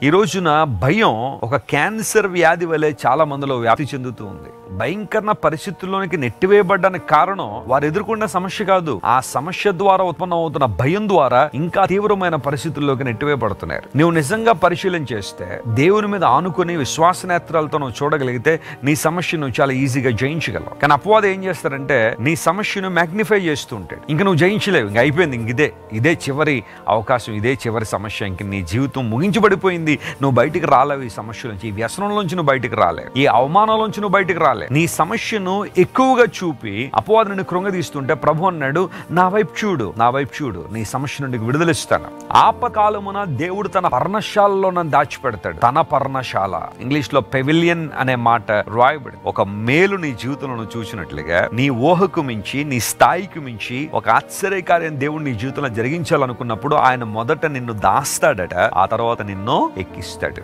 ఈ రోజున భయం ఒక క్యాన్సర్ వ్యాధి వలె చాలా మందిలో వ్యాప్తి చెందుతూ ఉంది భయంకర పరిస్థితుల్లోనికి నెట్టివేయబడ్డానికి కారణం వారు ఎదుర్కొన్న సమస్య కాదు ఆ సమస్య ద్వారా ఉత్పన్నం అవుతున్న భయం ద్వారా ఇంకా తీవ్రమైన పరిస్థితుల్లోకి నెట్టివేయబడుతున్నారు నువ్వు నిజంగా పరిశీలన చేస్తే దేవుని మీద ఆనుకుని విశ్వాస నేత్రాలతో నువ్వు చూడగలిగితే నీ సమస్యను నువ్వు చాలా ఈజీగా జయించగలవు కానీ అపవాదం ఏం చేస్తారంటే నీ సమస్యను మ్యాగ్నిఫై చేస్తూ ఉంటాడు ఇంకా నువ్వు జయించలేవు ఇంక అయిపోయింది ఇంక ఇదే ఇదే చివరి అవకాశం ఇదే చివరి సమస్య ఇంక నీ జీవితం ముగించబడిపోయింది నువ్వు బయటికి రాలేవు ఈ సమస్య నుంచి ఈ వ్యసనంలోంచి నువ్వు బయటికి రాలేవు ఈ అవమానంలోంచి నువ్వు బయటికి రాలే నీ సమస్యను ఎక్కువగా చూపి అపవాదుని కృంగదీస్తుంటే ప్రభు అన్నాడు నా వైపు చూడు నా వైపు చూడు నీ సమస్య నుండి విడుదలిస్తాను ఆపకాలమున దేవుడు తన పర్ణశాలలో నన్ను దాచిపెడతాడు తన పర్ణశాల ఇంగ్లీష్ లో పెవిలియన్ అనే మాట రాయబడి ఒక మేలు నీ జీవితంలో నువ్వు చూసినట్లుగా నీ ఊహకు మించి నీ స్థాయికి మించి ఒక ఆశ్చర్యకార్యం దేవుడు నీ జీవితంలో జరిగించాలనుకున్నప్పుడు ఆయన మొదట నిన్ను దాస్తాడట ఆ తర్వాత నిన్ను ఎక్కిస్తాడు